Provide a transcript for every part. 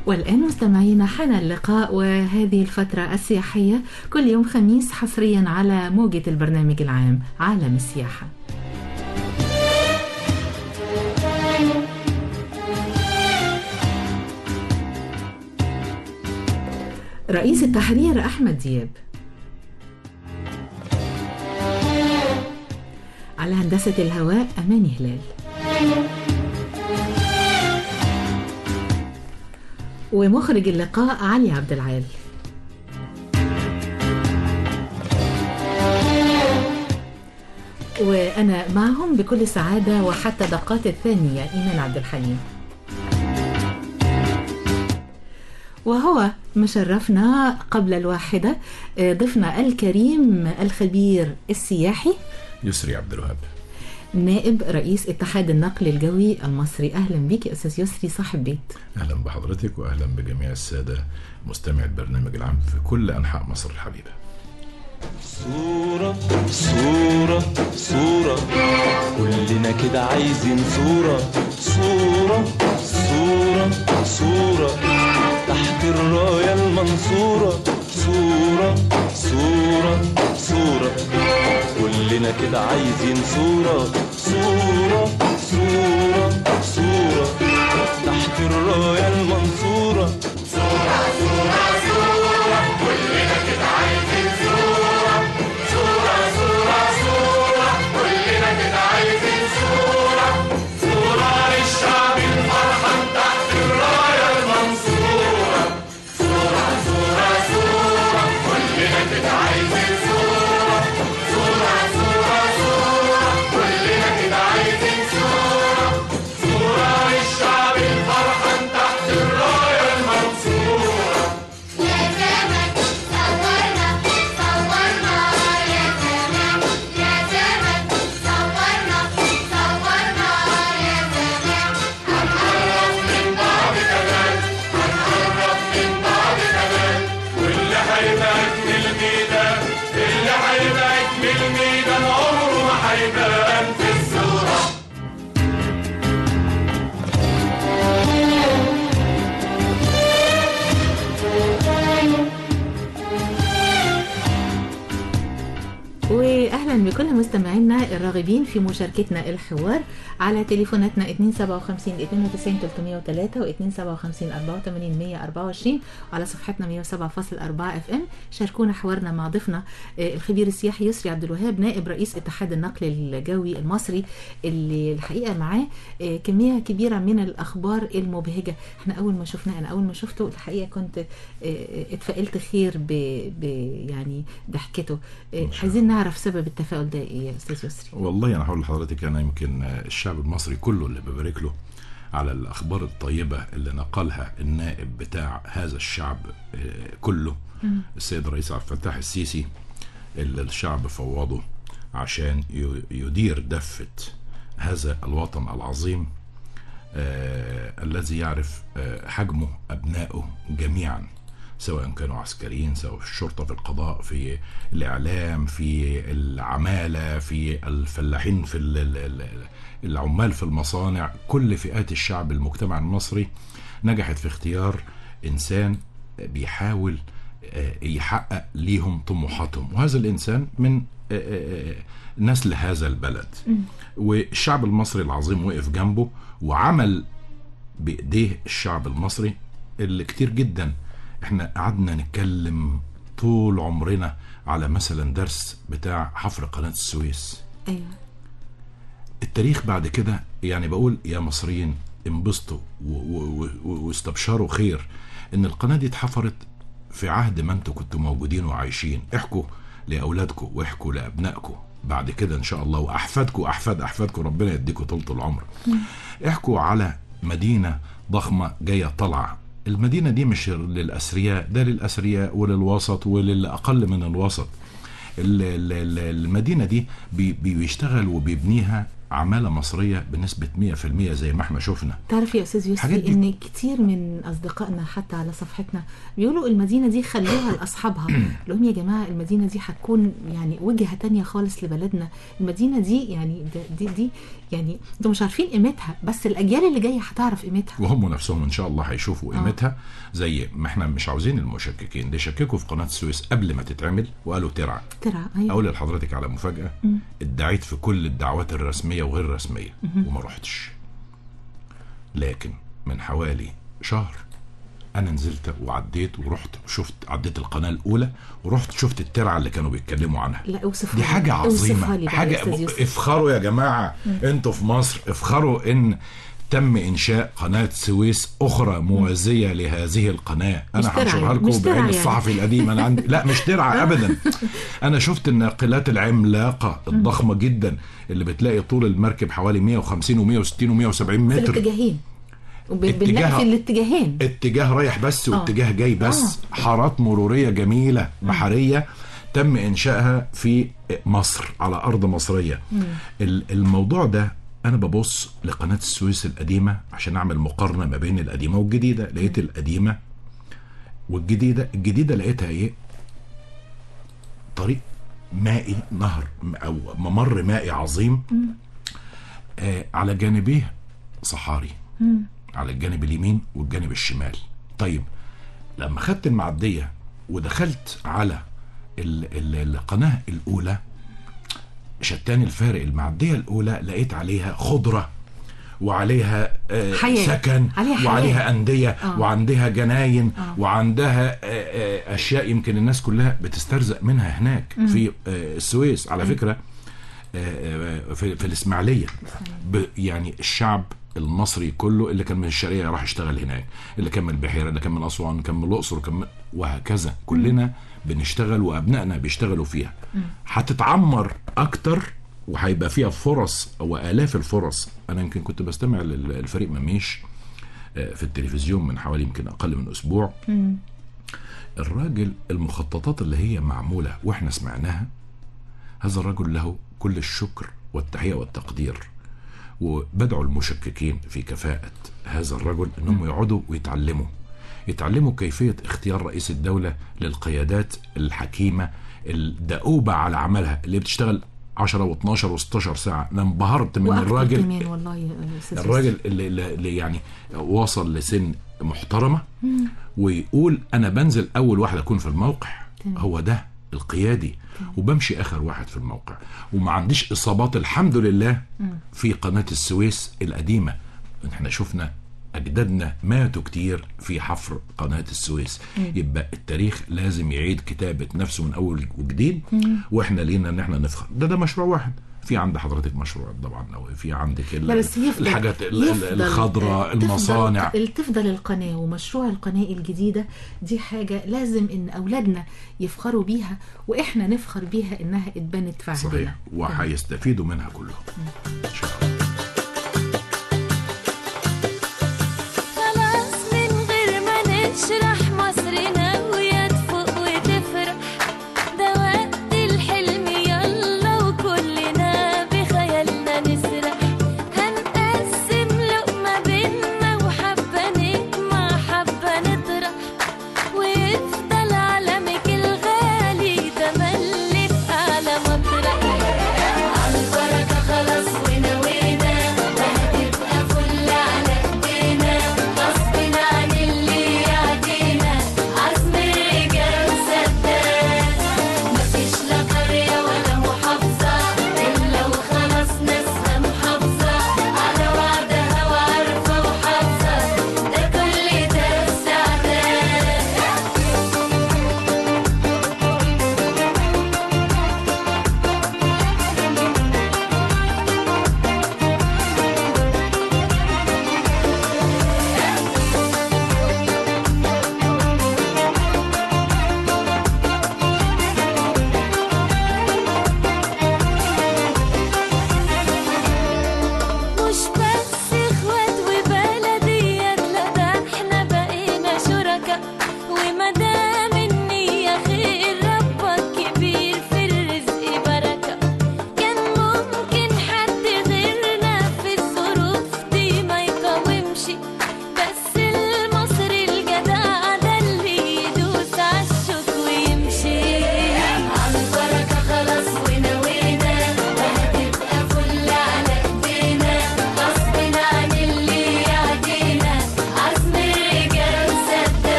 والآن مستمعينا حان اللقاء وهذه الفترة السياحية كل يوم خميس حصريا على موجة البرنامج العام عالم السياحة رئيس التحرير أحمد دياب على هندسة الهواء أماني هلال ومخرج اللقاء علي عبد العال وأنا معهم بكل سعادة وحتى دقات الثانية إيمان عبد الحليم وهو مشرفنا قبل الواحدة ضيفنا الكريم الخبير السياحي يسري عبد الوهاب نائب رئيس اتحاد النقل الجوي المصري اهلا بك يا استاذ يسري صاحب بيت اهلا بحضرتك واهلا بجميع الساده مستمعي البرنامج العام في كل انحاء مصر الحبيبه صورة صورة صورة كلنا كده عايزين صورة صورة صورة صورة تحت الراية المنصورة صورة صورة صورة كلنا كده عايزين صورة صورة صورة صورة تحت الراية المنصورة صورة صورة صورة كلنا كده عايزين صورة صورة صورة صورة كلنا كده عايزين صورة صورة للشعب الفرحان تحت الراية المنصورة صورة صورة صورة كلنا كده عايزين صورة صورة صورة صورة كلنا كده عايزين صورة صورة للشعب الفرحان تحت الراية المنصورة يا زمن صورنا صورنا يا زمان يا زمن صورنا صورنا يا زمان هنقرب من بعض كمان هنقرب من بعض كمان واللي هيبعد من الميدان اللي هيبعد من الميدان عمره ما هيبان في الصورة واهلا بكل مستمعينا الراغبين في مشاركتنا الحوار على تليفوناتنا 257 92 303 و 257 84 124 وعلى صفحتنا 107.4 اف ام شاركونا حوارنا مع ضيفنا آه، الخبير السياحي يسري عبد الوهاب نائب رئيس اتحاد النقل الجوي المصري اللي الحقيقه معاه آه، كميه كبيره من الاخبار المبهجه احنا اول ما شفناه انا اول ما شفته الحقيقه كنت آه، آه، اتفائلت خير ب ب يعني ضحكته آه، عايزين نعرف سبب التفاؤل ده ايه يا استاذ يسري والله انا هقول لحضرتك انا يمكن آه، الشعب المصري كله اللي ببارك له على الاخبار الطيبه اللي نقلها النائب بتاع هذا الشعب آه، كله السيد الرئيس عبد الفتاح السيسي اللي الشعب فوضه عشان ي- يدير دفه هذا الوطن العظيم آه الذي يعرف آه حجمه أبنائه جميعا سواء كانوا عسكريين سواء في الشرطة في القضاء في الإعلام في العمالة في الفلاحين في ال- ال- ال- العمال في المصانع كل فئات الشعب المجتمع المصري نجحت في اختيار إنسان بيحاول آه، يحقق ليهم طموحاتهم وهذا الإنسان من آه، آه، آه، نسل هذا البلد والشعب المصري العظيم وقف جنبه وعمل بايديه الشعب المصري اللي كتير جدا احنا قعدنا نتكلم طول عمرنا على مثلا درس بتاع حفر قناة السويس ايوه التاريخ بعد كده يعني بقول يا مصريين انبسطوا و- و- و- واستبشروا خير ان القناة دي اتحفرت في عهد ما انتوا كنتوا موجودين وعايشين احكوا لاولادكم واحكوا لابنائكم بعد كده ان شاء الله واحفادكم احفاد احفادكم ربنا يديكم طولة العمر احكوا على مدينة ضخمة جاية طالعة المدينة دي مش للأثرياء ده للأثرياء وللوسط وللأقل من الوسط ال- ال- ال- المدينة دي بي- بي- بيشتغل وبيبنيها عماله مصريه بنسبه 100% زي ما احنا شفنا تعرف يا استاذ الحاجات يوسفي دي- ان كتير من اصدقائنا حتى على صفحتنا بيقولوا المدينه دي خلوها لاصحابها لهم يا جماعه المدينه دي هتكون يعني وجهه تانية خالص لبلدنا المدينه دي يعني ده- دي دي يعني انتوا مش عارفين قيمتها بس الاجيال اللي جايه هتعرف قيمتها وهم نفسهم ان شاء الله هيشوفوا آه. قيمتها زي ما احنا مش عاوزين المشككين ده شككوا في قناه السويس قبل ما تتعمل وقالوا ترعى ترى ايوه اقول لحضرتك على مفاجاه ادعيت في كل الدعوات الرسميه وغير الرسميه وما رحتش لكن من حوالي شهر انا نزلت وعديت ورحت وشفت عديت القناه الاولى ورحت شفت الترعه اللي كانوا بيتكلموا عنها لا اوصفها دي لي. حاجة اوصفها عظيمة لي بقى يا حاجة أستاذ يوسف. افخروا يا جماعة انتوا في مصر افخروا ان تم انشاء قناة سويس اخرى موازية لهذه القناة مش انا ترعى هنشرها يعني، لكم مش ترعى بعين يعني. الصحفي القديم انا عندي لا مش ترعى ابدا انا شفت الناقلات العملاقة الضخمة جدا اللي بتلاقي طول المركب حوالي 150 و160 و170 في متر الاتجاهين وب- اتجاه- بنلاقي في الاتجاهين اتجاه رايح بس واتجاه جاي بس حارات مروريه جميله بحريه تم انشائها في مصر على ارض مصريه ال- الموضوع ده انا ببص لقناه السويس القديمه عشان اعمل مقارنه ما بين القديمه والجديده لقيت القديمه والجديده الجديده لقيتها ايه طريق مائي نهر او ممر مائي عظيم آه على جانبيه صحاري على الجانب اليمين والجانب الشمال طيب لما خدت المعدية ودخلت على ال- ال- القناة الأولى شتان الفارق المعدية الأولى لقيت عليها خضرة وعليها آه، حياة. سكن عليها حياة. وعليها أندية آه. وعندها جناين آه. وعندها آه، آه، أشياء يمكن الناس كلها بتسترزق منها هناك في آه، السويس على فكرة آه، آه، في, في الإسماعيلية ب- يعني الشعب المصري كله اللي كان من الشرقية راح يشتغل هناك اللي كان من البحيرة اللي كان من أسوان اللي كان من الأقصر كان من وهكذا كلنا بنشتغل وأبنائنا بيشتغلوا فيها هتتعمر أكتر وهيبقى فيها فرص وآلاف الفرص أنا يمكن كنت بستمع للفريق مميش آه، في التلفزيون من حوالي يمكن أقل من أسبوع الراجل المخططات اللي هي معمولة وإحنا سمعناها هذا الرجل له كل الشكر والتحية والتقدير وبدعو المشككين في كفاءة هذا الرجل انهم يقعدوا ويتعلموا يتعلموا كيفية اختيار رئيس الدولة للقيادات الحكيمة الدؤوبة على عملها اللي بتشتغل 10 و12 و16 ساعة انا انبهرت من وأكتر الراجل كمان والله يا أستاذ يوسف. الراجل اللي, اللي اللي يعني وصل لسن محترمه ويقول انا بنزل اول واحد اكون في الموقع تمام. هو ده القيادي وبمشي اخر واحد في الموقع وما عنديش اصابات الحمد لله في قناه السويس القديمه احنا شفنا اجدادنا ماتوا كتير في حفر قناه السويس يبقى التاريخ لازم يعيد كتابه نفسه من اول وجديد واحنا لينا ان احنا نفخر ده ده مشروع واحد في عند حضرتك مشروع طبعا او في عندك ال- لا بس يفضل الحاجات ال- ال- يفضل- الخضراء تفضل- المصانع تفضل القناة ومشروع القناة الجديدة دي حاجة لازم ان اولادنا يفخروا بيها واحنا نفخر بيها انها اتبنت في عهدنا صحيح وهيستفيدوا منها كلهم ان شاء الله خلاص من غير ما نشرح مصر ناوية تفوق وتفرح ده وقت الحلم يلا وكلنا بخيالنا نسرح هنقسم لقمة بينا وحبة نجمع حبة نطرح ويفضل علمك الغالي تملي في أعلى مطرح عالبركة خلاص ونوينا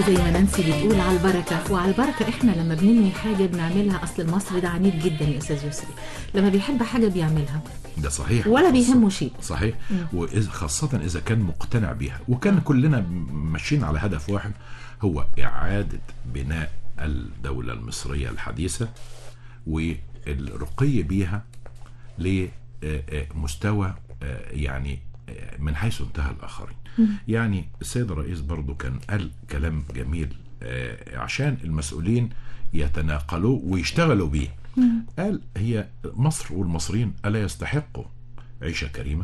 وزي ما نانسي بتقول على البركه وعلى البركه احنا لما بننوي حاجه بنعملها اصل المصري ده عنيد جدا يا استاذ يسري لما بيحب حاجه بيعملها ده صحيح ولا خاصة- بيهمه شيء صحيح وإذا خاصة إذا كان مقتنع بيها وكان كلنا ماشيين على هدف واحد هو إعادة بناء الدولة المصرية الحديثة والرقي بيها لمستوى يعني آه، من حيث انتهى الآخرين يعني السيد الرئيس برضو كان قال كلام جميل آه، عشان المسؤولين يتناقلوا ويشتغلوا بيه قال هي مصر والمصريين ألا يستحقوا عيشة كريمة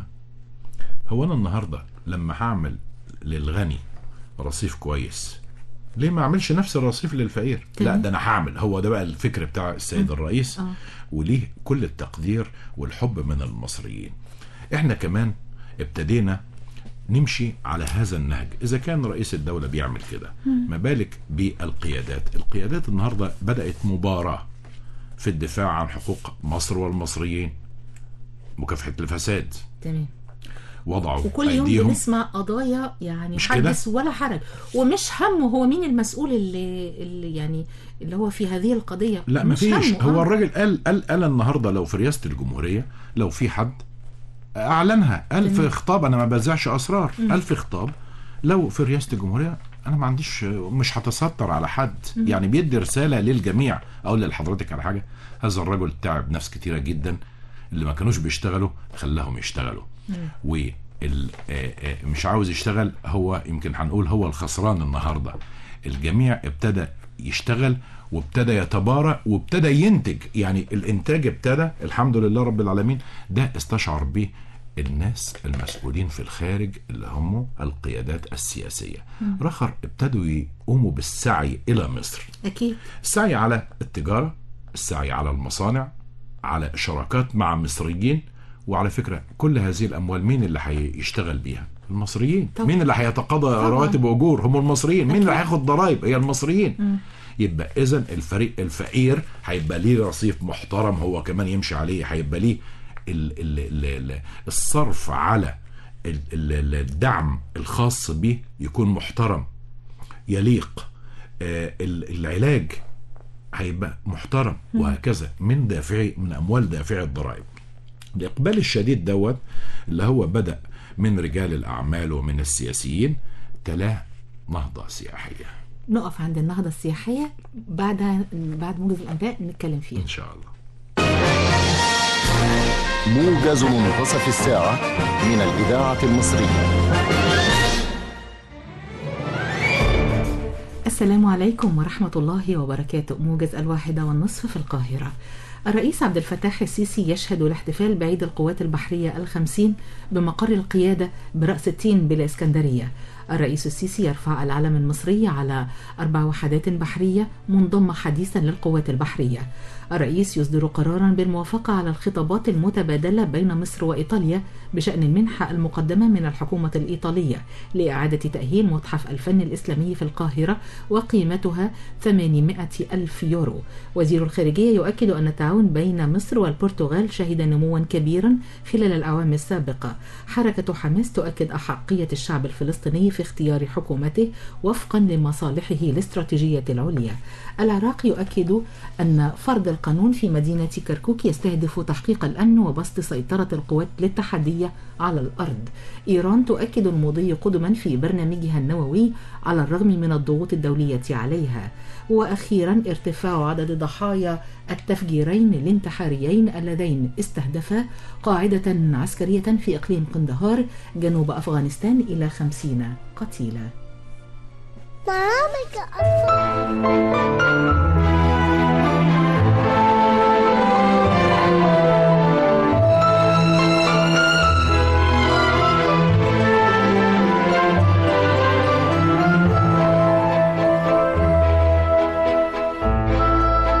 هو أنا النهاردة لما هعمل للغني رصيف كويس ليه ما اعملش نفس الرصيف للفقير لا تمام. ده انا هعمل هو ده بقى الفكر بتاع السيد الرئيس آه. وليه كل التقدير والحب من المصريين احنا كمان ابتدينا نمشي على هذا النهج اذا كان رئيس الدولة بيعمل كده ما بالك بالقيادات القيادات النهاردة بدأت مباراة في الدفاع عن حقوق مصر والمصريين مكافحة الفساد تمام وضعوا وكل يوم أيديهم بنسمع قضايا يعني مش حدث ولا حرج ومش همه هو مين المسؤول اللي, اللي يعني اللي هو في هذه القضيه لا مش مفيش همه، هو آه. الراجل قال قال قال النهارده لو في رئاسه الجمهوريه لو في حد اعلنها قال في خطاب انا ما بذاعش اسرار قال في خطاب لو في رئاسه الجمهوريه انا ما عنديش مش هتستر على حد يعني بيدي رساله للجميع اقول لحضرتك على حاجه هذا الرجل تعب ناس كتيره جدا اللي ما كانوش بيشتغلوا خلاهم يشتغلوا و ال- آه، آه، مش عاوز يشتغل هو يمكن هنقول هو الخسران النهارده الجميع ابتدى يشتغل وابتدى يتبارى وابتدى ينتج يعني الانتاج ابتدى الحمد لله رب العالمين ده استشعر به الناس المسؤولين في الخارج اللي هم القيادات السياسية رخر ابتدوا يقوموا بالسعي إلى مصر اكيد السعي على التجارة السعي على المصانع على شراكات مع مصريين وعلى فكرة كل هذه الأموال مين اللي هيشتغل بيها المصريين طبعا. مين اللي هيتقاضى رواتب وأجور هم المصريين مين اللي هياخد ضرائب هي المصريين يبقى إذا الفريق الفقير هيبقى ليه رصيف محترم هو كمان يمشي عليه هيبقى ليه ال ال ال ال الصرف على ال- ال- ال- الدعم الخاص به يكون محترم يليق آه، ال- العلاج هيبقى محترم وهكذا من دافعي من اموال دافعي الضرائب الاقبال الشديد دوت اللي هو بدا من رجال الاعمال ومن السياسيين تلاه نهضه سياحيه نقف عند النهضه السياحيه بعدها بعد موجز الانباء نتكلم فيها ان شاء الله موجز منتصف الساعة من الإذاعة المصرية السلام عليكم ورحمة الله وبركاته موجز الواحدة والنصف في القاهرة الرئيس عبد الفتاح السيسي يشهد الاحتفال بعيد القوات البحرية الخمسين بمقر القيادة برأس التين بالإسكندرية الرئيس السيسي يرفع العلم المصري على أربع وحدات بحرية منضمة حديثا للقوات البحرية الرئيس يصدر قرارا بالموافقة على الخطابات المتبادلة بين مصر وإيطاليا بشأن المنحة المقدمة من الحكومة الإيطالية لإعادة تأهيل متحف الفن الإسلامي في القاهرة وقيمتها 800 ألف يورو وزير الخارجية يؤكد أن التعاون بين مصر والبرتغال شهد نموا كبيرا خلال الأعوام السابقة حركة حماس تؤكد أحقية الشعب الفلسطيني في اختيار حكومته وفقا لمصالحه الاستراتيجية العليا العراق يؤكد أن فرض القانون في مدينة كركوك يستهدف تحقيق الأمن وبسط سيطرة القوات الاتحادية على الأرض إيران تؤكد المضي قدما في برنامجها النووي على الرغم من الضغوط الدولية عليها وأخيرا ارتفاع عدد ضحايا التفجيرين الانتحاريين اللذين استهدفا قاعدة عسكرية في إقليم قندهار جنوب أفغانستان إلى خمسين قتيلا برامج أطفال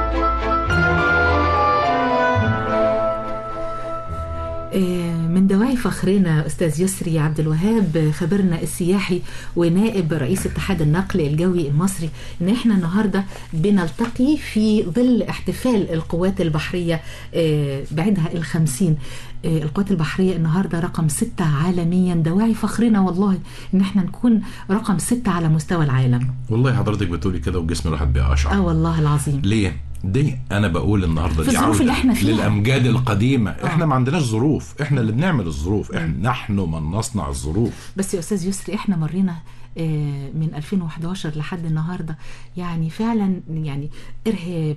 آه، من دواعي فخرنا استاذ يسري عبد الوهاب خبرنا السياحي ونائب رئيس اتحاد النقل الجوي المصري ان احنا النهارده بنلتقي في ظل احتفال القوات البحريه آه، بعيدها الخمسين آه، القوات البحريه النهارده رقم ستة عالميا دواعي فخرنا والله ان احنا نكون رقم ستة على مستوى العالم والله حضرتك بتقولي كده وجسم الواحد بيقشعر اه والله العظيم ليه؟ دي انا بقول النهارده في دي الظروف عودة اللي احنا فيها. للامجاد القديمه احنا ما عندناش ظروف احنا اللي بنعمل الظروف احنا نحن من نصنع الظروف بس يا استاذ يسري احنا مرينا آه، من 2011 لحد النهارده يعني فعلا يعني ارهاب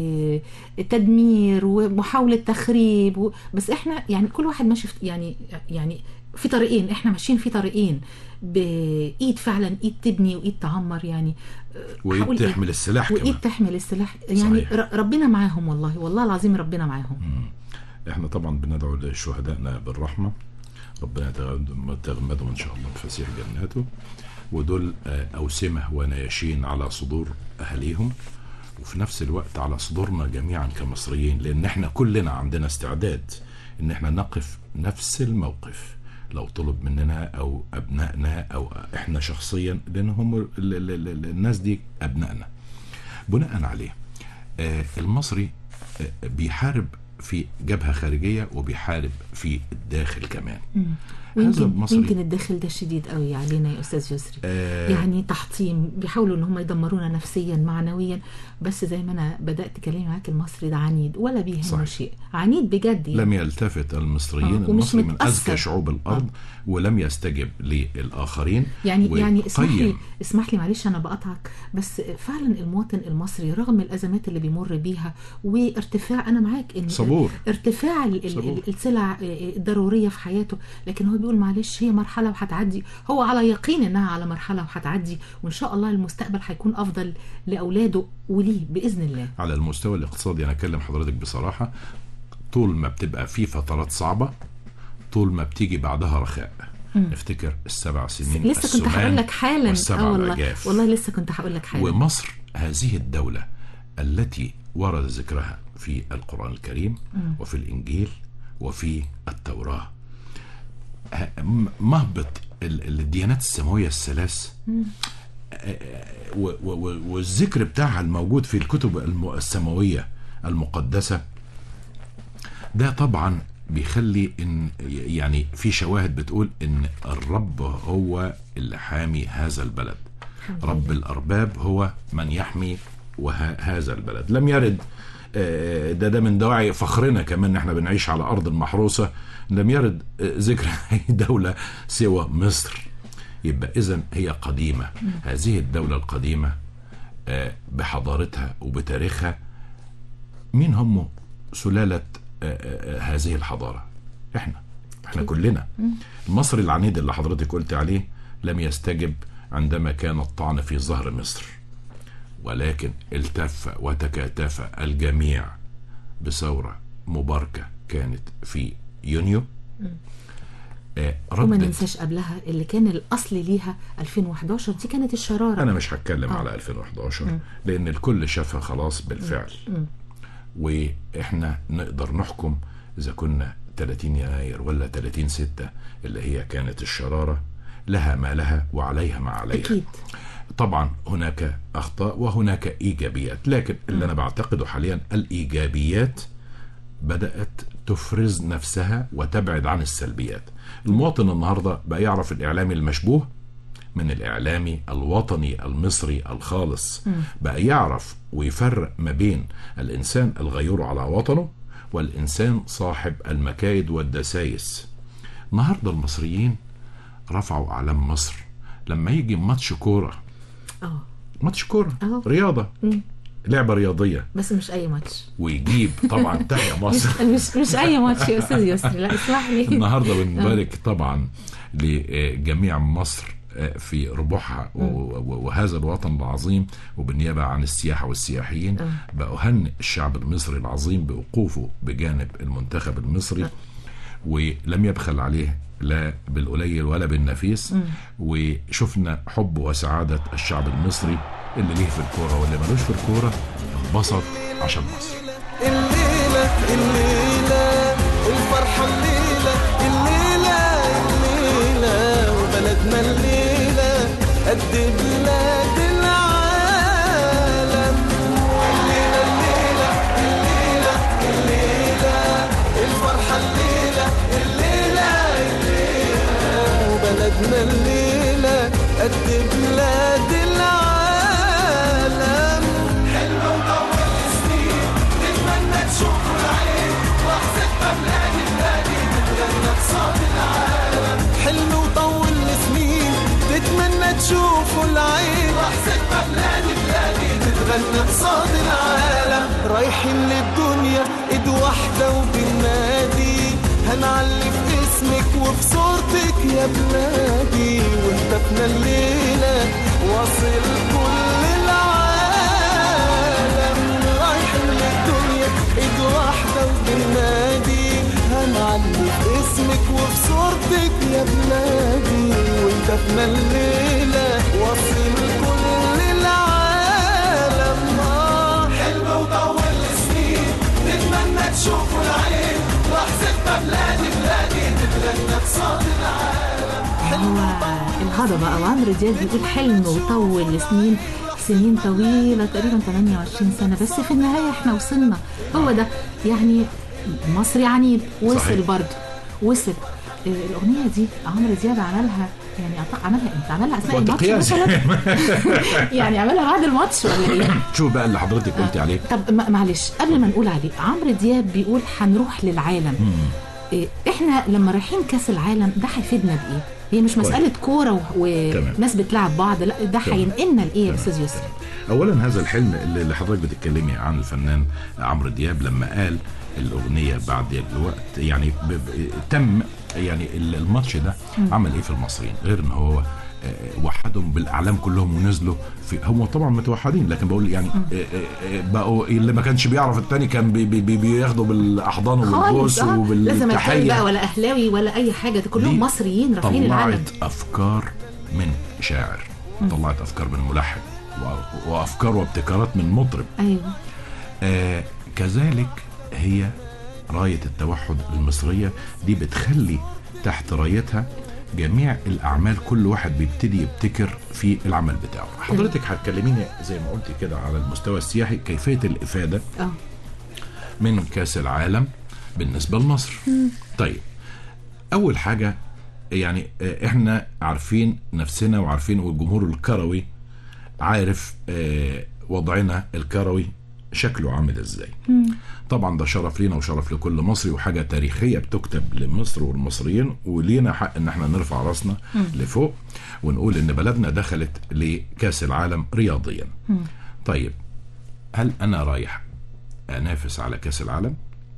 وتدمير ومحاوله تخريب و... بس احنا يعني كل واحد ماشي في يعني يعني في طريقين احنا ماشيين في طريقين بايد فعلا ايد تبني وايد تعمر يعني آه، وايد هقول إيه؟ تحمل السلاح وايد كمان تحمل السلاح يعني صحيح. ر- ربنا معاهم والله والله العظيم ربنا معاهم احنا طبعا بندعو لشهدائنا بالرحمه ربنا يتغمد- يتغمدهم ان شاء الله بفسيح جناته ودول آه، اوسمه ونياشين على صدور اهاليهم وفي نفس الوقت على صدورنا جميعا كمصريين لان احنا كلنا عندنا استعداد ان احنا نقف نفس الموقف لو طلب مننا او ابنائنا او احنا شخصيا لان هم ال- ال- ال- الناس دي ابنائنا بناء عليه آه، المصري آه، بيحارب في جبهة خارجية وبيحارب في الداخل كمان هذا ويمكن المصري يمكن الداخل ده شديد قوي علينا يا استاذ يسري آه، يعني تحطيم بيحاولوا ان هم يدمرونا نفسيا معنويا بس زي ما انا بدات كلامي معاك المصري ده عنيد ولا بيهمه صحيح. شيء عنيد بجد يعني لم يلتفت المصريين آه، ومش المصري من متأثر. أذكى شعوب الأرض ولم يستجب للآخرين يعني يعني اسمح لي وقيم. اسمح لي معلش انا بقطعك بس فعلا المواطن المصري رغم الازمات اللي بيمر بيها وارتفاع انا معاك ان صبور. ارتفاع ال- ال- صبور. السلع الضروريه في حياته لكن هو بيقول معلش هي مرحله وهتعدي هو على يقين انها على مرحله وهتعدي وان شاء الله المستقبل هيكون افضل لاولاده وليه باذن الله على المستوى الاقتصادي أنا أكلم حضرتك بصراحة طول ما بتبقى في فترات صعبة طول ما بتيجي بعدها رخاء نفتكر السبع سنين لسه كنت السمان هقول لك حالا والسبع اه والله الأجاف. والله لسه كنت هقول لك حالا ومصر هذه الدولة التي ورد ذكرها في القرآن الكريم وفي الإنجيل وفي التوراة ه- م- مهبط ال- الديانات السماوية الثلاث آه، و- و- و- والذكر بتاعها الموجود في الكتب الم- السماوية المقدسة ده طبعا بيخلي ان يعني في شواهد بتقول ان الرب هو اللي حامي هذا البلد رب الارباب هو من يحمي وه- هذا البلد لم يرد آه، ده ده من دواعي فخرنا كمان ان احنا بنعيش على ارض محروسه لم يرد آه، ذكر اي دوله سوى مصر يبقى اذا هي قديمه هذه الدوله القديمه آه، بحضارتها وبتاريخها مين هم سلالة آه، آه، آه، هذه الحضارة احنا احنا كلنا المصري العنيد اللي حضرتك قلت عليه لم يستجب عندما كان الطعن في ظهر مصر ولكن التف وتكاتف الجميع بثورة مباركة كانت في يونيو آه، وما ردت ننساش قبلها اللي كان الاصل ليها 2011 دي كانت الشراره انا مش هتكلم على 2011 لان الكل شافها خلاص بالفعل واحنا نقدر نحكم اذا كنا 30 يناير ولا 30 6 اللي هي كانت الشراره لها ما لها وعليها ما عليها اكيد طبعا هناك اخطاء وهناك ايجابيات لكن اللي انا بعتقده حاليا الايجابيات بدات تفرز نفسها وتبعد عن السلبيات المواطن النهارده بقى يعرف الاعلامي المشبوه من الاعلامي الوطني المصري الخالص بقى يعرف ويفرق ما بين الانسان الغيور على وطنه والانسان صاحب المكايد والدسايس النهارده المصريين رفعوا اعلام مصر لما يجي ماتش كوره اه ماتش كوره أهو. رياضه لعبه رياضيه بس مش اي ماتش ويجيب طبعا تحيا مصر مش مش اي ماتش يا استاذ يسري لا اسمح لي النهارده بنبارك طبعا لجميع مصر في ربوعها و- و- وهذا الوطن العظيم وبالنيابه عن السياحه والسياحيين بأهنئ الشعب المصري العظيم بوقوفه بجانب المنتخب المصري ولم يبخل عليه لا بالقليل ولا بالنفيس وشفنا حب وسعاده الشعب المصري اللي ليه في الكوره واللي ملوش في الكوره انبسط عشان مصر الليلة الليلة الفرحة الليلة الليلة بلدنا الليلة قد بلاد العالم الليلة الليلة الليلة الليلة الفرحة الليلة الليلة الليلة وبلدنا الليلة قد بلاد العالم حلم وطول سنين نتمنى تشوفوا العين لحظة ما بلادي بلادي تتغنى بصوت العالم حلم وطول سنين تتمنى تشوفوا العين لحظة ما بلادي بلادي تتغنى بصوت العالم رايحين للدنيا ايد واحدة وبالنادي هنعلي في اسمك وفي صورتك يا بلادي وهتفنا الليلة واصل كل العالم رايحين للدنيا ايد واحدة وبالنادي هنعلي في اسمك وفي صورتك يا بلادي وهتفنا الليلة واصل كل العالم آه، حلم وطول سنين نتمنى تشوفوا العين لحظة ما بلادي بلادي تتغنى بصوت العالم هو الهضبة أو عمرو دياب بيقول حلم وطول سنين سنين طويلة تقريبا 28 سنة بس في النهاية احنا وصلنا هو ده يعني مصري عنيد وصل صحيح. برضه وصل آه، الأغنية دي عمرو دياب عملها يعني أعتقد عملها امتى؟ عملها أثناء وقت الماتش قياسي. مثلا؟ يعني عملها بعد الماتش ولا إيه؟ شوف بقى اللي حضرتك قلتي عليه طب ما- معلش قبل ما نقول عليه عمرو دياب بيقول هنروح للعالم إيه، احنا لما رايحين كاس العالم ده هيفيدنا بايه؟ هي مش مساله كوره و- تمام. وناس بتلعب بعض لا ده تمام. هينقلنا لايه يا تمام. استاذ يسري؟ اولا هذا الحلم اللي اللي حضرتك بتتكلمي عن الفنان عمرو دياب لما قال الاغنيه بعد الوقت يعني ب... ب... تم يعني ال- الماتش ده عمل ايه في المصريين غير ان هو آه، وحدهم بالاعلام كلهم ونزلوا في هم طبعا متوحدين لكن بقول يعني آه، آه، آه، بقوا اللي ما كانش بيعرف التاني كان بي بي بي بياخدوا بالاحضان والبوس خالص اه لا زملكاوي بقى وبالتحيه ولا اهلاوي ولا اي حاجه ده كلهم دي مصريين رايحين العالم طلعت افكار من شاعر طلعت افكار من ملحن و- وافكار وابتكارات من مطرب ايوه آه كذلك هي راية التوحد المصرية دي بتخلي تحت رايتها جميع الأعمال كل واحد بيبتدي يبتكر في العمل بتاعه حضرتك هتكلميني زي ما قلتي كده على المستوى السياحي كيفية الإفادة اه من كاس العالم بالنسبة لمصر طيب أول حاجة يعني آه، احنا عارفين نفسنا وعارفين والجمهور الكروي عارف آه، وضعنا الكروي شكله عامل ازاي طبعا ده شرف لينا وشرف لكل مصري وحاجة تاريخية بتكتب لمصر والمصريين ولينا حق ان احنا نرفع راسنا لفوق ونقول ان بلدنا دخلت لكاس العالم رياضيا طيب هل انا رايح انافس على كاس العالم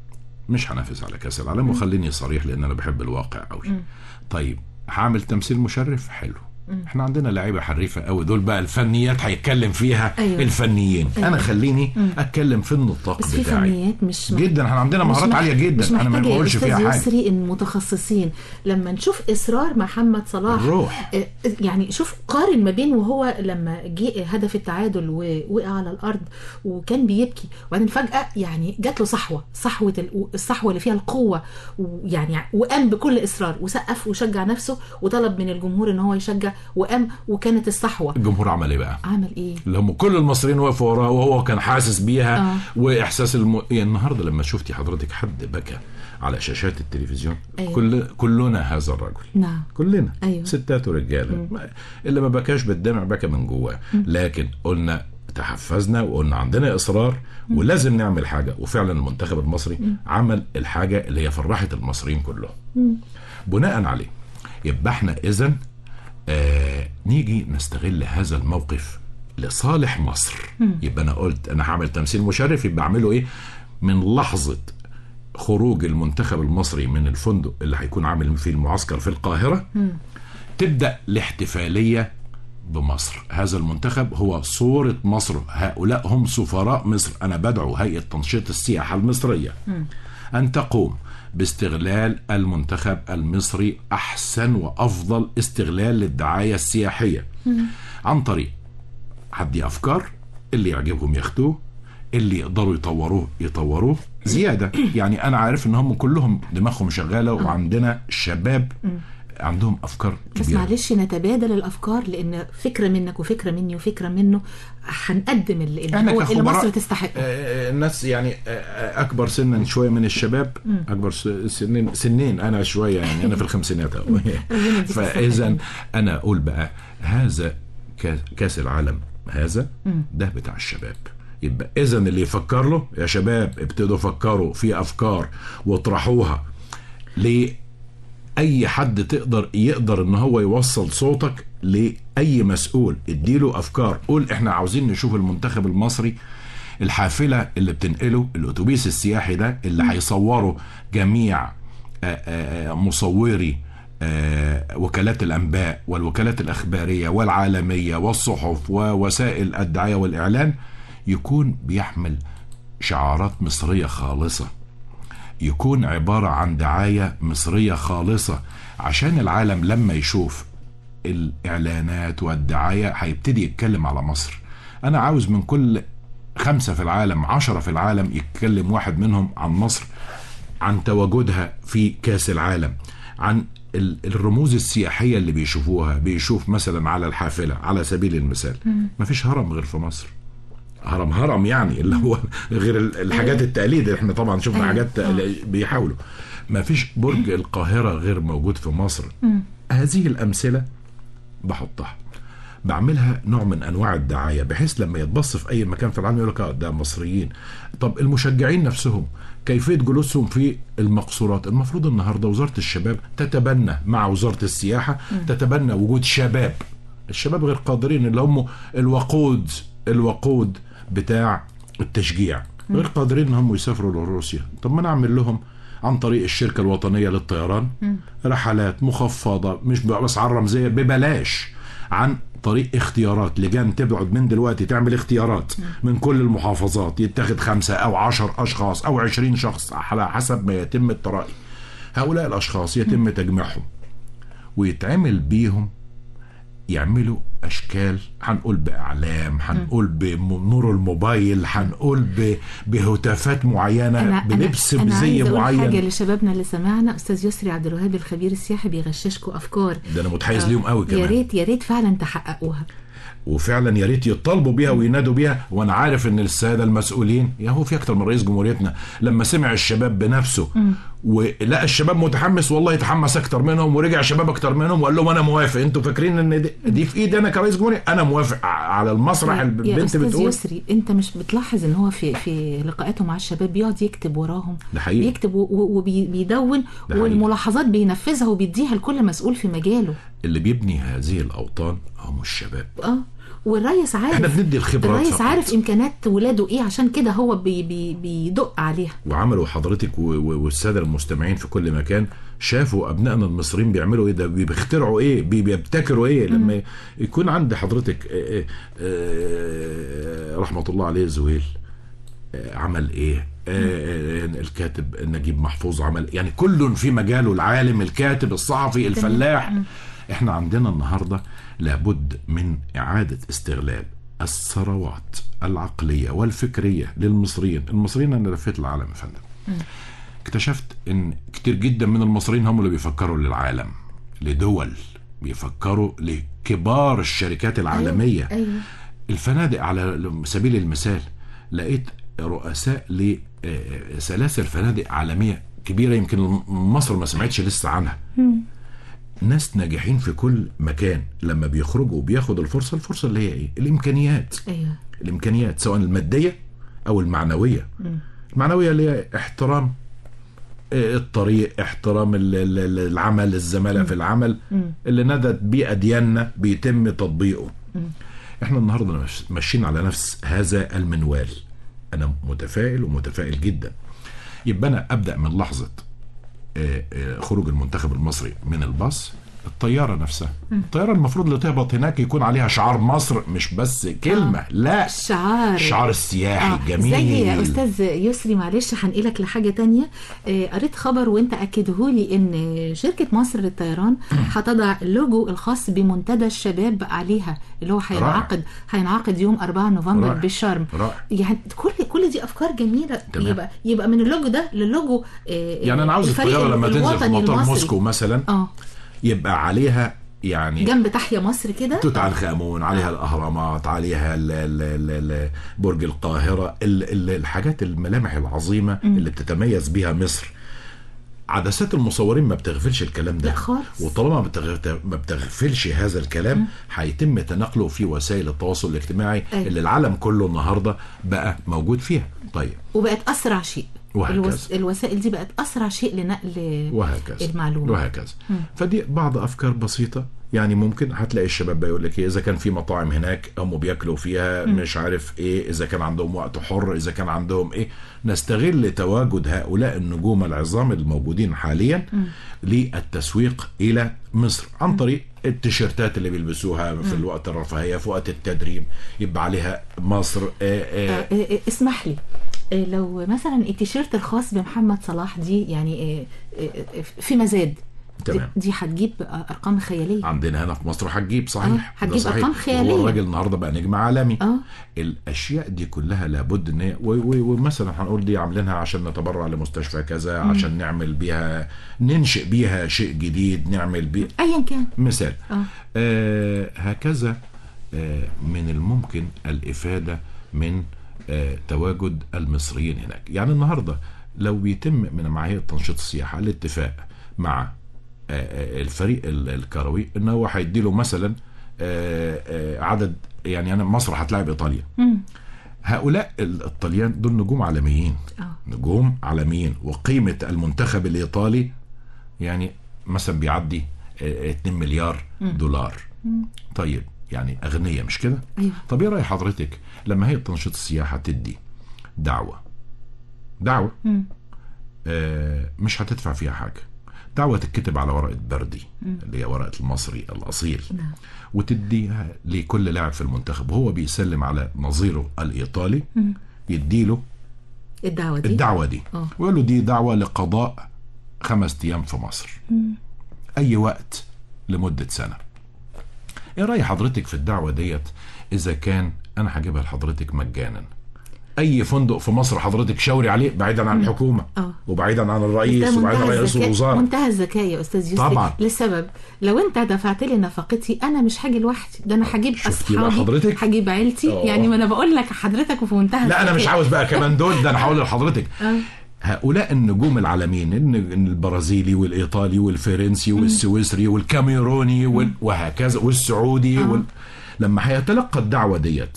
مش هنافس على كاس العالم وخليني صريح لان انا بحب الواقع قوي طيب هعمل تمثيل مشرف حلو احنا عندنا لعيبه حريفه قوي دول بقى الفنيات هيتكلم فيها أيوة. الفنيين أيوة. انا خليني اتكلم في النطاق بس في بتاعي فنيات مش جدا احنا عندنا مش مهارات مح- عاليه مش جدا انا ما محتاجة يا بقولش فيها أستاذ حاجه يسري المتخصصين لما نشوف اصرار محمد صلاح الروح. آه، يعني شوف قارن ما بين وهو لما جه هدف التعادل ووقع على الارض وكان بيبكي وبعدين فجاه يعني جات له صحوه صحوه ال- الصحوه اللي فيها القوه ويعني وقام بكل اصرار وسقف وشجع نفسه وطلب من الجمهور ان هو يشجع وقام وكانت الصحوه الجمهور عمل ايه بقى عمل ايه؟ اللي هم كل المصريين وقفوا وراه وهو كان حاسس بيها آه. واحساس الم... يعني النهارده لما شفتي حضرتك حد بكى على شاشات التلفزيون أيوة. كل كلنا هذا الرجل نعم كلنا أيوة. ستات ورجاله ما- اللي ما بكاش بالدمع بكى من جواه لكن قلنا تحفزنا وقلنا عندنا اصرار ولازم نعمل حاجه وفعلا المنتخب المصري عمل الحاجه اللي هي فرحت المصريين كلهم بناء عليه يبقى احنا اذا آه نيجي نستغل هذا الموقف لصالح مصر يبقى انا قلت انا هعمل تمثيل مشرف يبقى اعمله ايه من لحظه خروج المنتخب المصري من الفندق اللي هيكون عامل فيه المعسكر في القاهره تبدا الاحتفاليه بمصر هذا المنتخب هو صورة مصر هؤلاء هم سفراء مصر أنا بدعو هيئة تنشيط السياحة المصرية أن تقوم باستغلال المنتخب المصري أحسن وأفضل استغلال للدعاية السياحية عن طريق هدي أفكار اللي يعجبهم ياخدوه اللي يقدروا يطوروه يطوروه زيادة يعني أنا عارف إن هم كلهم دماغهم شغالة وعندنا شباب عندهم افكار بس كبيره معلش نتبادل الافكار لان فكره منك وفكره مني وفكره منه هنقدم اللي, اللي, احنا هو اللي كخبراء مصر تستحقه آه، الناس يعني آه، اكبر سنا شويه من الشباب اكبر س- سنين سنين انا شويه يعني انا في الخمسينات أهو. يديك فاذا الصحة. انا اقول بقى هذا كا- كاس العالم هذا ده بتاع الشباب يبقى اذا اللي يفكر له يا شباب ابتدوا فكروا في افكار واطرحوها لاي حد تقدر يقدر ان هو يوصل صوتك لاي مسؤول اديله افكار قول احنا عاوزين نشوف المنتخب المصري الحافله اللي بتنقله الاتوبيس السياحي ده اللي هيصوروا جميع آه، آه، مصوري آه، وكالات الانباء والوكالات الاخباريه والعالميه والصحف ووسائل الدعايه والاعلان يكون بيحمل شعارات مصريه خالصه يكون عباره عن دعايه مصريه خالصه عشان العالم لما يشوف الاعلانات والدعايه هيبتدي يتكلم على مصر انا عاوز من كل خمسة في العالم عشرة في العالم يتكلم واحد منهم عن مصر عن تواجدها في كاس العالم عن ال- الرموز السياحية اللي بيشوفوها بيشوف مثلا على الحافلة على سبيل المثال مفيش هرم غير في مصر هرم هرم يعني اللي هو غير ال- الحاجات التقليد احنا طبعا شفنا أيوة. حاجات آه. بيحاولوا ما فيش برج القاهرة غير موجود في مصر هذه الأمثلة بحطها بعملها نوع من انواع الدعايه بحيث لما يتبص في اي مكان في العالم يقول لك آه ده مصريين طب المشجعين نفسهم كيفيه جلوسهم في المقصورات المفروض النهارده وزاره الشباب تتبنى مع وزاره السياحه تتبنى وجود شباب الشباب غير قادرين اللي هم الوقود الوقود بتاع التشجيع غير قادرين ان هم يسافروا لروسيا طب ما نعمل لهم عن طريق الشركه الوطنيه للطيران رحلات مخفضه مش باسعار رمزيه ببلاش عن طريق اختيارات لجان تبعد من دلوقتي تعمل اختيارات من كل المحافظات يتخذ خمسة أو عشر أشخاص أو عشرين شخص على حسب ما يتم الطرائق هؤلاء الأشخاص يتم تجميعهم ويتعمل بيهم يعملوا اشكال هنقول باعلام هنقول بنور الموبايل هنقول ب- بهتافات معينه بلبس أنا بزي عايزة أقول حاجه معين لشبابنا اللي سمعنا استاذ يسري عبد الوهاب الخبير السياحي بيغششكوا افكار ده انا متحيز ليهم قوي يا كمان ريت يا ريت فعلا تحققوها وفعلا يا ريت يطالبوا بيها وينادوا بيها وانا عارف ان الساده المسؤولين يا هو في اكتر من رئيس جمهوريتنا لما سمع الشباب بنفسه ولقى الشباب متحمس والله يتحمس اكتر منهم ورجع شباب اكتر منهم وقال لهم انا موافق انتوا فاكرين ان دي, دي في ايدي انا كرئيس جمهوريه انا موافق ع- على المسرح يا البنت استاذ بتقول يسري انت مش بتلاحظ ان هو في في لقاءاته مع الشباب بيقعد يكتب وراهم ده حقيقي. بيكتب وبيدون ده حقيقي. والملاحظات بينفذها وبيديها لكل مسؤول في مجاله اللي بيبني هذه الاوطان هم الشباب اه والريس عارف احنا بندي الخبرات الريس فقط. عارف امكانيات ولاده ايه عشان كده هو بي بي بيدق عليها وعملوا حضرتك و- و- والساده المستمعين في كل مكان شافوا ابنائنا المصريين بيعملوا ايه ده بي- بيخترعوا ايه بي- بيبتكروا ايه لما يكون عند حضرتك آه، آه، رحمه الله عليه زويل آه، عمل ايه آه، آه، الكاتب نجيب محفوظ عمل يعني كل في مجاله العالم الكاتب الصحفي الفلاح احنا عندنا النهارده لابد من اعاده استغلال الثروات العقليه والفكريه للمصريين المصريين انا لفيت العالم يا فندم اكتشفت ان كتير جدا من المصريين هم اللي بيفكروا للعالم لدول بيفكروا لكبار الشركات العالميه ايوه الفنادق على سبيل المثال لقيت رؤساء لسلاسل فنادق عالميه كبيره يمكن مصر ما سمعتش لسه عنها ناس ناجحين في كل مكان لما بيخرجوا بياخدوا الفرصه الفرصه اللي هي ايه الامكانيات ايوه الامكانيات سواء الماديه او المعنويه المعنويه اللي هي احترام آه، الطريق احترام ال- ال- ال- العمل الزماله في العمل اللي ندت بيه ادياننا بيتم تطبيقه احنا النهارده مش- ماشيين على نفس هذا المنوال انا متفائل ومتفائل جدا يبقى انا ابدا من لحظه آه، آه، خروج المنتخب المصري من الباص الطياره نفسها الطياره المفروض اللي تهبط هناك يكون عليها شعار مصر مش بس كلمه لا شعار الشعار السياحي آه، الجميل زي يا استاذ يسري معلش هنقلك لحاجه تانية آه، قريت خبر وانت اكدهولي ان شركه مصر للطيران هتضع اللوجو الخاص بمنتدى الشباب عليها اللي هو هينعقد هينعقد يوم 4 نوفمبر رائع. بالشرم رائع. يعني كل كل دي افكار جميله تمام. يبقى يبقى من اللوجو ده للوجو آه، يعني انا عاوز الفريق الطياره لما تنزل في الوطني مطار المصري. موسكو مثلا اه يبقى عليها يعني جنب تحيا مصر كده توت عنخ امون عليها الاهرامات عليها ال ال ال ال برج القاهره ال ال الحاجات الملامح العظيمه اللي بتتميز بها مصر عدسات المصورين ما بتغفلش الكلام ده لا خالص. وطالما ما بتغ- ما بتغفلش هذا الكلام هيتم تناقله في وسائل التواصل الاجتماعي أيوة. اللي العالم كله النهارده بقى موجود فيها طيب وبقت اسرع شيء وهكذا. الوس... الوسائل دي بقت اسرع شيء لنقل وهكذا المعلومه وهكذا فدي بعض افكار بسيطه يعني ممكن هتلاقي الشباب بيقول لك ايه اذا كان في مطاعم هناك هم بياكلوا فيها مش عارف ايه اذا كان عندهم وقت حر اذا كان عندهم ايه نستغل تواجد هؤلاء النجوم العظام الموجودين حاليا للتسويق الى مصر عن طريق التيشيرتات اللي بيلبسوها في الوقت الرفاهيه في وقت التدريب يبقى عليها مصر آه آه آه، آه، اسمح لي آه، لو مثلا التيشيرت الخاص بمحمد صلاح دي يعني آه، آه، آه، في مزاد دي- تمام. دي هتجيب آه، ارقام خياليه عندنا هنا في مصر هتجيب صحيح آه، ده هتجيب صحيح. أرقام خيالية. هو الراجل النهارده بقى نجم عالمي اه الاشياء دي كلها لابد ان هي و- و- ومثلا هنقول دي عاملينها عشان نتبرع لمستشفى كذا عشان نعمل بيها ننشئ بيها شيء جديد نعمل بيه ايا كان مثال اه آه هكذا آه من الممكن الافاده من آه تواجد المصريين هناك يعني النهارده لو بيتم من معاهيه تنشيط السياحه الاتفاق مع آه، آه، الفريق ال- الكروي ان هو هيدي له مثلا آه، آه، عدد يعني انا مصر هتلاعب ايطاليا مم. هؤلاء ال- الطليان دول نجوم عالميين اه نجوم عالميين وقيمه المنتخب الايطالي يعني مثلا بيعدي آه، 2 مليار دولار طيب يعني اغنياء مش كده ايوه طب ايه راي حضرتك لما هي تنشيط السياحه تدي دعوه دعوه مم. آه مش هتدفع فيها حاجه دعوه تتكتب على ورقه بردي اللي هي ورقه المصري الاصيل نعم وتديها لكل لاعب في المنتخب وهو بيسلم على نظيره الايطالي يديله الدعوه دي الدعوه دي آه. ويقول له دي دعوه لقضاء خمس ايام في مصر اي وقت لمده سنه ايه راي حضرتك في الدعوه ديت اذا كان انا هجيبها لحضرتك مجانا اي فندق في مصر حضرتك شاوري عليه بعيدا عن الحكومه آه. وبعيدا عن الرئيس ده وبعيدا عن منتهى رئيس الذكاء الوزراء منتهى الذكاء يا استاذ يوسف طبعاً. لسبب لو انت دفعت لي نفقتي انا مش هاجي لوحدي ده انا هجيب شفتي بقى اصحابي حضرتك؟ هجيب عيلتي آه. يعني ما انا بقول لك حضرتك وفي منتهى لا انا مش الذكاء. عاوز بقى كمان دول ده انا هقول لحضرتك آه. هؤلاء النجوم العالميين الن- البرازيلي والايطالي والفرنسي والسويسري والكاميروني وال... وهكذا والسعودي وال... لما هيتلقى الدعوه ديت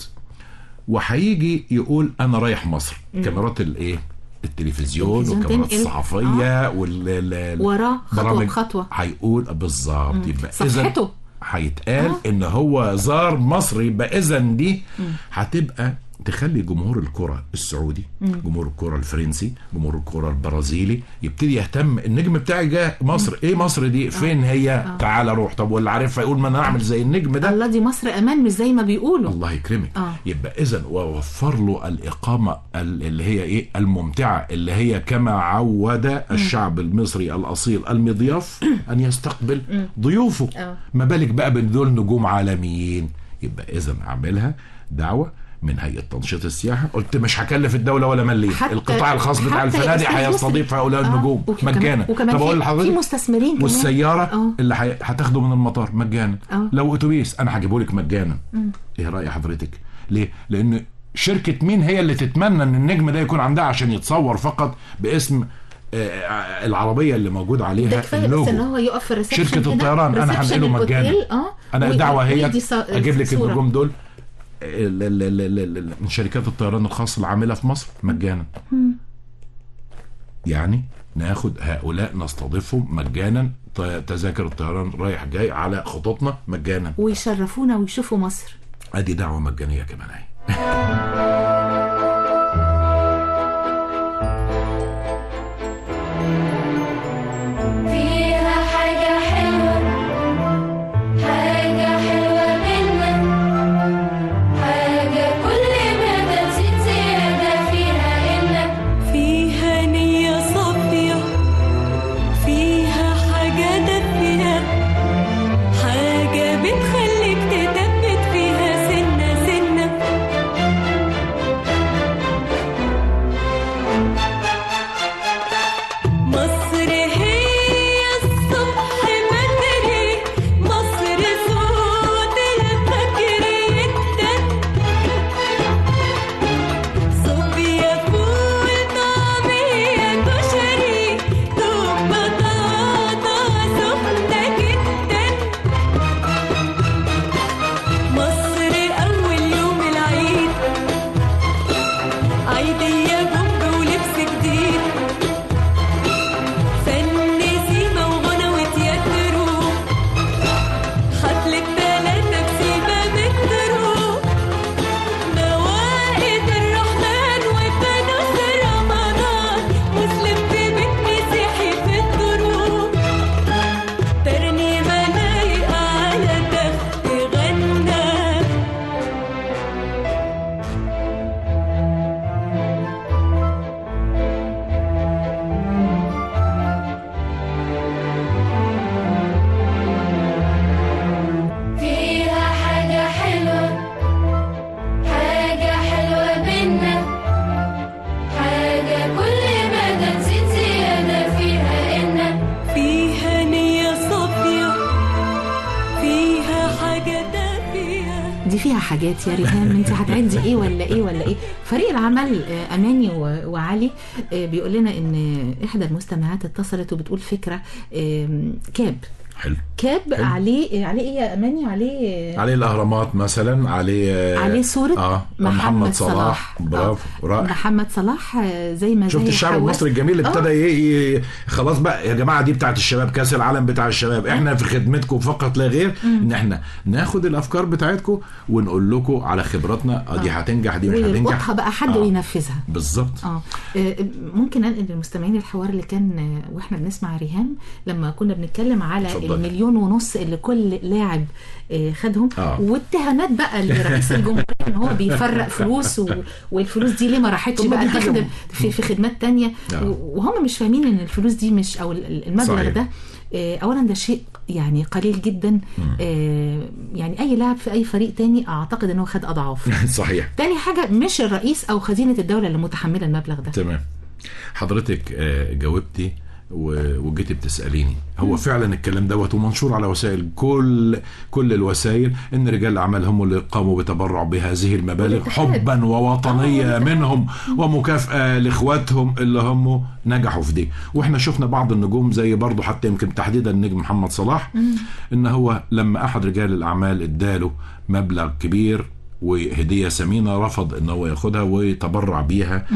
وهيجي يقول انا رايح مصر كاميرات الايه التلفزيون التلفزيون والكاميرات تنقل. الصحفيه وال ال- ال- وراه خطوة برامج- بخطوة. هيقول بالظبط يبقى إذن صفحته. هيتقال آه. ان هو زار مصر يبقى اذا دي هتبقى تخلي جمهور الكرة السعودي جمهور الكرة الفرنسي جمهور الكرة البرازيلي يبتدي يهتم النجم بتاعي جه مصر ايه مصر دي فين هي تعال روح طب واللي عارفها يقول ما انا اعمل زي النجم ده الله دي مصر امان مش زي ما بيقولوا الله يكرمك آه. يبقى اذا ووفر له الاقامه ال- اللي هي ايه الممتعه اللي هي كما عود الشعب المصري الاصيل المضياف ان يستقبل ضيوفه آه. ما بالك بقى بدول نجوم عالميين يبقى اذا اعملها دعوه من هيئه تنشيط السياحه قلت مش هكلف الدوله ولا مليم حتى- القطاع الخاص بتاع حتى الفنادق أستاذ يسري. هيستضيف هؤلاء آه. النجوم وكمان- مجانا وكمان طب اقول في- لحضرتك في مستثمرين كمان. والسياره آه. اللي هي- هتاخده من المطار مجانا آه. لو اتوبيس انا هجيبه لك مجانا ايه راي حضرتك ليه لان شركه مين هي اللي تتمنى ان النجم ده يكون عندها عشان يتصور فقط باسم آه، العربيه اللي موجود ده عليها كفايه بس اللوجو ان هو يقف في الريسبشن شركه كده، الطيران انا ريسبشن هنقله مجانا الأوتيل، اه انا وي- الدعوه هي ويدي ص- اجيب لك صورة. النجوم دول ال- ال- ال- ال- ال- من شركات الطيران الخاصه العامله في مصر مجانا يعني ناخد هؤلاء نستضيفهم مجانا ط- تذاكر الطيران رايح جاي على خطوطنا مجانا ويشرفونا ويشوفوا مصر ادي دعوه مجانيه كمان اهي فيها حاجة حلوة حاجة حلوة منا حاجة كل ما تزيد زيادة فيها إنك فيها نية صافية فيها حاجة دافية حاجة بتخليك تثبت فيها سنة سنة حاجات يا ريهام انت هتعدي ايه ولا ايه ولا ايه فريق العمل آه، اماني و- وعلي آه، بيقول لنا ان احدى المستمعات اتصلت وبتقول فكره آم، كاب حلو كاب حلو. عليه عليه ايه يا اماني عليه عليه الاهرامات مثلا عليه عليه صورة اه محمد صلاح برافو آه. رائع محمد صلاح آه، زي ما شفت زي الشعب حواس. المصري الجميل اللي آه. ابتدى ي- ي- خلاص بقى يا جماعه دي بتاعت الشباب كاس العالم بتاع الشباب احنا في خدمتكم فقط لا غير ان احنا ناخد الافكار بتاعتكم ونقول لكم على خبراتنا اه دي هتنجح دي مش ويلقطها هتنجح بقى حد آه. وينفذها بالظبط اه آه، ممكن انقل للمستمعين الحوار اللي كان آه، واحنا بنسمع ريهام لما كنا بنتكلم على اتفضلي. المليون ونص اللي كل لاعب آه، خدهم آه. واتهامات بقى لرئيس الجمهوريه ان هو بيفرق فلوس و... والفلوس دي ليه ما راحتش طب ما بقى دي حاجة تخدم م- في, في خدمات تانية آه. و- وهم مش فاهمين ان الفلوس دي مش او ال- المبلغ صحيح. ده آه، اولا ده شيء يعني قليل جدا آه، يعني اي لاعب في اي فريق تاني اعتقد ان هو خد اضعاف صحيح تاني حاجه مش الرئيس او خزينه الدوله اللي متحمله المبلغ ده تمام حضرتك آه، جاوبتي و- وجيتي بتساليني هو فعلا الكلام دوت ومنشور على وسائل كل كل الوسائل ان رجال الاعمال هم اللي قاموا بتبرع بهذه المبالغ والاتحاد. حبا ووطنيه منهم ومكافاه لاخواتهم اللي هم نجحوا في دي واحنا شفنا بعض النجوم زي برضه حتى يمكن تحديدا النجم محمد صلاح ان هو لما احد رجال الاعمال اداله مبلغ كبير وهديه ثمينه رفض ان هو ياخدها ويتبرع بيها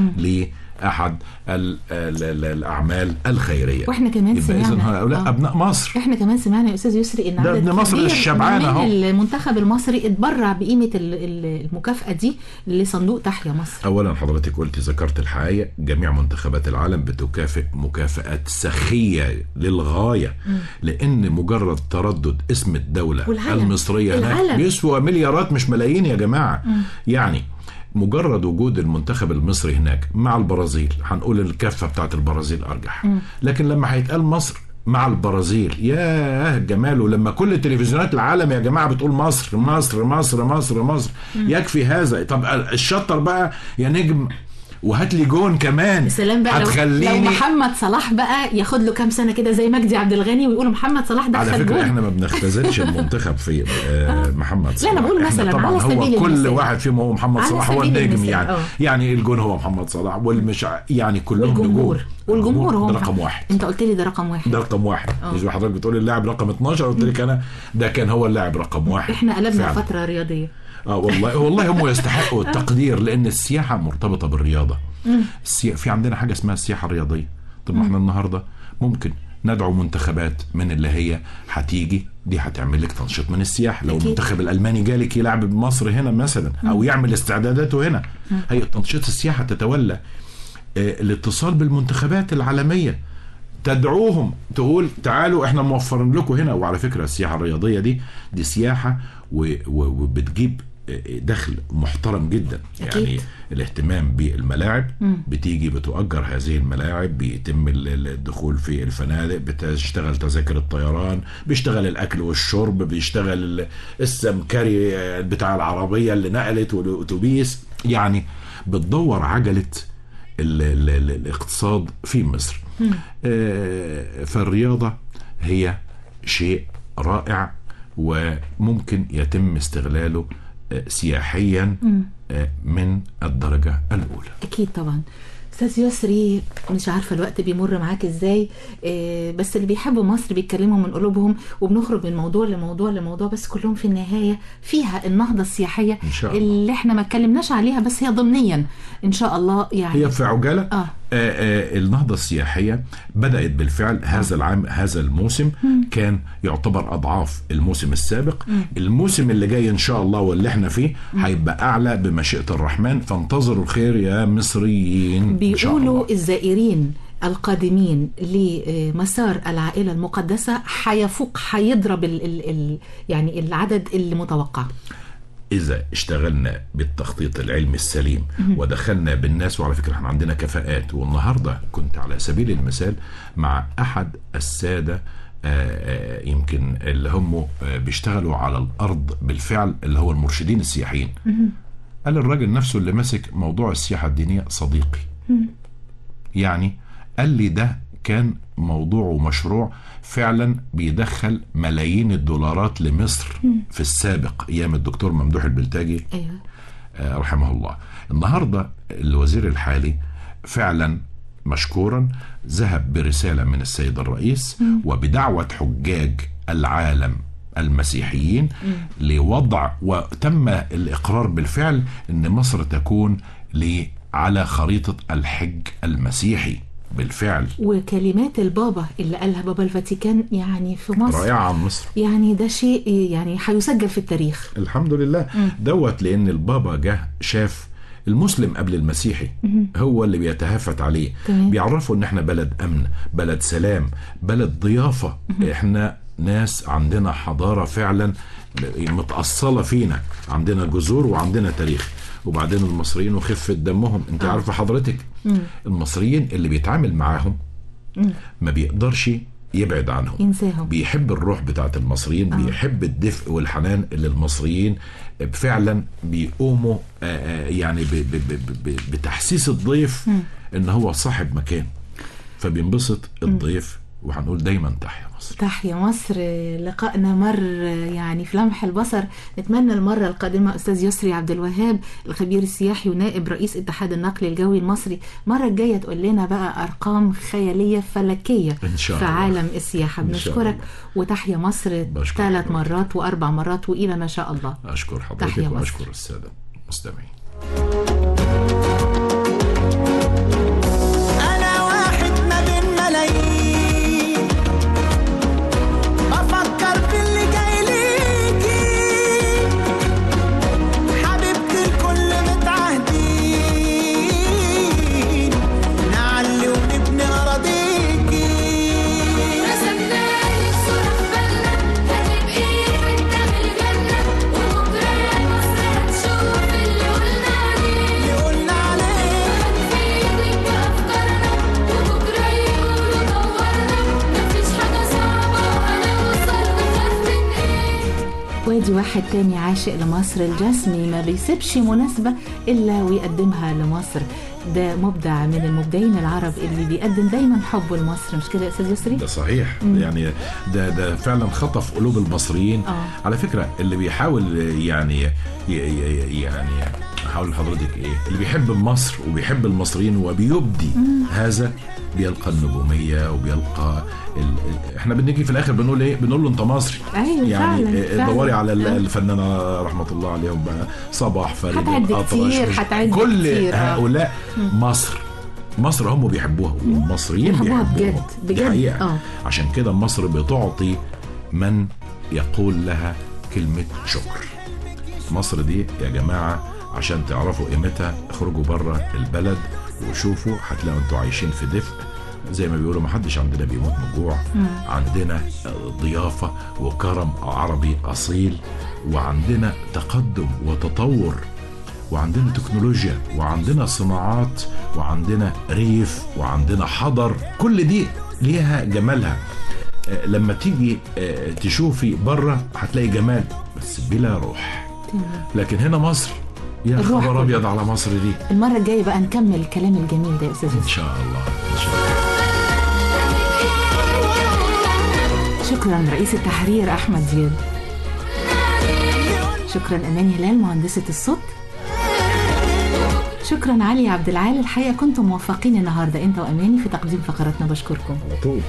لاحد ال- ال- ال- الاعمال الخيريه واحنا كمان يبقى اذا سمعنا هؤلاء آه. ابناء مصر احنا كمان سمعنا يا استاذ يسري ان ده عدد ابن مصر كبير الشبعان من أهو. المنتخب المصري اتبرع بقيمه ال- ال- المكافاه دي لصندوق تحيا مصر اولا حضرتك قلت ذكرت الحقيقه جميع منتخبات العالم بتكافئ مكافآت سخيه للغايه لان مجرد تردد اسم الدوله والعلم. المصريه هناك العلم. بيسوى مليارات مش ملايين يا جماعه يعني مجرد وجود المنتخب المصري هناك مع البرازيل هنقول الكفه بتاعت البرازيل ارجح لكن لما هيتقال مصر مع البرازيل ياه جماله لما كل تلفزيونات العالم يا جماعه بتقول مصر مصر مصر مصر مصر يكفي هذا طب الشطر بقى يا نجم وهات لي جون كمان سلام بقى لو, لو هتخليني محمد صلاح بقى ياخد له كام سنه كده زي مجدي عبد الغني ويقولوا محمد صلاح ده على خد فكره جول احنا ما بنختزلش المنتخب في آه، محمد صلاح لا، أنا بقول إحنا مثلاً طبعا على هو سبيل كل المثال. واحد فيهم هو محمد على صلاح هو سبيل النجم المثال، يعني آه. يعني الجون هو محمد صلاح والمش يعني كلهم والجمهور نجوم والجمهور هو ده محمد. رقم واحد انت قلت لي ده رقم واحد ده رقم واحد آه. مش حضرتك بتقول اللاعب رقم 12 قلت لك انا ده كان هو اللاعب رقم واحد احنا قلبنا فعلاً. فتره رياضيه اه والله والله هم يستحقوا التقدير لان السياحه مرتبطه بالرياضه السيا... في عندنا حاجه اسمها السياحه الرياضيه طب ما احنا النهارده ممكن ندعو منتخبات من اللي هي هتيجي دي هتعمل لك تنشيط من السياحه لو أكيد. المنتخب الالماني جالك يلعب بمصر هنا مثلا او يعمل استعداداته هنا هي تنشيط السياحه تتولى آه، الاتصال بالمنتخبات العالميه تدعوهم تقول تعالوا احنا موفرين لكم هنا وعلى فكره السياحه الرياضيه دي دي سياحه و- و- وبتجيب دخل محترم جدا أكيد. يعني الاهتمام بالملاعب بتيجي بتؤجر هذه الملاعب بيتم ال- ال- الدخول في الفنادق بتشتغل تذاكر الطيران بيشتغل الاكل والشرب بيشتغل ال- السمكري بتاع العربيه اللي نقلت والاتوبيس يعني بتدور عجله ال ال ال الاقتصاد في مصر آه، فالرياضة هي شيء رائع وممكن يتم استغلاله آه، سياحيا آه، من الدرجة الأولى اكيد طبعا استاذ يسري مش عارفه الوقت بيمر معاك ازاي إيه بس اللي بيحبوا مصر بيتكلموا من قلوبهم وبنخرج من موضوع لموضوع لموضوع بس كلهم في النهايه فيها النهضه السياحيه إن شاء الله. اللي احنا ما اتكلمناش عليها بس هي ضمنيا ان شاء الله يعني هي في عجالة آه. آه. آه النهضة السياحية بدأت بالفعل هذا العام هذا الموسم كان يعتبر أضعاف الموسم السابق الموسم اللي جاي إن شاء الله واللي احنا فيه هيبقى أعلى بمشيئة الرحمن فانتظروا الخير يا مصريين إن شاء الله. بيقولوا الزائرين القادمين لمسار العائله المقدسه هيفوق هيضرب ال ال ال يعني العدد اللي متوقع إذا اشتغلنا بالتخطيط العلمي السليم ودخلنا بالناس وعلى فكرة احنا عندنا كفاءات والنهاردة كنت على سبيل المثال مع أحد السادة آه، آه، يمكن اللي هم آه، بيشتغلوا على الأرض بالفعل اللي هو المرشدين السياحيين قال الراجل نفسه اللي ماسك موضوع السياحة الدينية صديقي يعني قال لي ده كان موضوع ومشروع فعلا بيدخل ملايين الدولارات لمصر في السابق ايام الدكتور ممدوح البلتاجي ايوه آه، رحمه الله النهارده الوزير الحالي فعلا مشكورا ذهب برساله من السيد الرئيس وبدعوه حجاج العالم المسيحيين لوضع وتم الاقرار بالفعل ان مصر تكون ل- على خريطه الحج المسيحي بالفعل وكلمات البابا اللي قالها بابا الفاتيكان يعني في مصر رائعه عن مصر يعني ده شيء يعني هيسجل في التاريخ الحمد لله دوت لان البابا جه شاف المسلم قبل المسيحي هو اللي بيتهافت عليه تمام. بيعرفوا ان احنا بلد امن بلد سلام بلد ضيافه احنا ناس عندنا حضاره فعلا متاصله فينا عندنا جذور وعندنا تاريخ وبعدين المصريين وخفه دمهم انت عارفه حضرتك المصريين اللي بيتعامل معاهم ما بيقدرش يبعد عنهم ينساهم بيحب الروح بتاعت المصريين بيحب الدفء والحنان اللي المصريين فعلا بيقوموا آه، آه، يعني ب- ب- ب- ب- بتحسيس الضيف ان هو صاحب مكان فبينبسط الضيف وهنقول دايما تحيا مصر تحيا مصر لقائنا مر يعني في لمح البصر نتمنى المرة القادمة أستاذ يسري عبد الوهاب الخبير السياحي ونائب رئيس اتحاد النقل الجوي المصري المرة الجاية تقول لنا بقى أرقام خيالية فلكية إن شاء في الله. عالم السياحة إن شاء بنشكرك الله. وتحيا مصر بشكرك ثلاث حضرتك. مرات وأربع مرات وإلى ما شاء الله اشكر تحيا حضرتك مصر. واشكر الساده المستمعين أنا واحد ما بين ملايين بفكر في اللي جاي ليكي حبيبتي الكل متعهدين نعلي ونبني أراضيكي رسمنا لك صورة في بالنا هتبقي حتة من الجنة وبكرة يا مصر هتشوف اللي قلنا عليه اللي قلنا عليه هنفيدك بأفكارنا وبكرة يقولوا دورنا مفيش حاجة صعبة وهنوصل نخاف من ايه وادي واحد تاني عاشق لمصر الجسمي ما بيسيبش مناسبة إلا ويقدمها لمصر ده مبدع من المبدعين العرب اللي بيقدم دايما حبه لمصر مش كده يا أستاذ يسري؟ ده صحيح يعني ده ده فعلا خطف قلوب المصريين آه. على فكره اللي بيحاول يعني ي- ي- يعني هقول لحضرتك ايه اللي بيحب مصر وبيحب المصريين وبيبدي هذا بيلقى النجوميه وبيلقى ال... ال- احنا بنيجي في الاخر بنقول ايه بنقول له انت مصري أيوة يعني فعلا، آه، فعلا. دوري على ال- آه. الفنانه رحمه الله عليهم بقى صباح فريد هتعد الأطرش، كتير، مش- هتعد كل كتير، آه. هؤلاء مصر مصر هم بيحبوها والمصريين بيحبوها بيحبوها بجد، دي بجد، حقيقة آه. عشان كده مصر بتعطي من يقول لها كلمة شكر مصر دي يا جماعة عشان تعرفوا قيمتها اخرجوا بره البلد وشوفوا هتلاقوا انتوا عايشين في دفء زي ما بيقولوا محدش عندنا بيموت من الجوع عندنا ضيافة وكرم عربي أصيل وعندنا تقدم وتطور وعندنا تكنولوجيا وعندنا صناعات وعندنا ريف وعندنا حضر كل دي ليها جمالها آه، لما تيجي آه، تشوفي بره هتلاقي جمال بس بلا روح لكن هنا مصر يا الروح خبر كلها. ابيض على مصر دي المرة الجاية بقى نكمل الكلام الجميل ده يا أستاذ ان يسري شاء الله ان شاء الله شكرا رئيس التحرير أحمد زياد شكرا أماني هلال مهندسة الصوت شكرا علي عبد العال الحقيقة كنتم موفقين النهاردة أنت وأماني في تقديم فقراتنا بشكركم على طول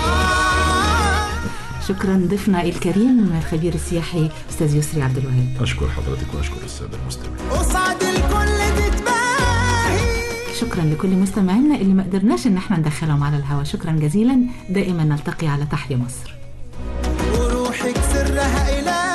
شكرا ضيفنا الكريم الخبير السياحي أستاذ يسري عبد الوهاب اشكر حضرتك واشكر الساده المستمعين قصاد الكل تتباهي شكرا لكل مستمعينا اللي ما قدرناش ان احنا ندخلهم على الهواء شكرا جزيلا دائما نلتقي على تحيا مصر وروحك سرها إله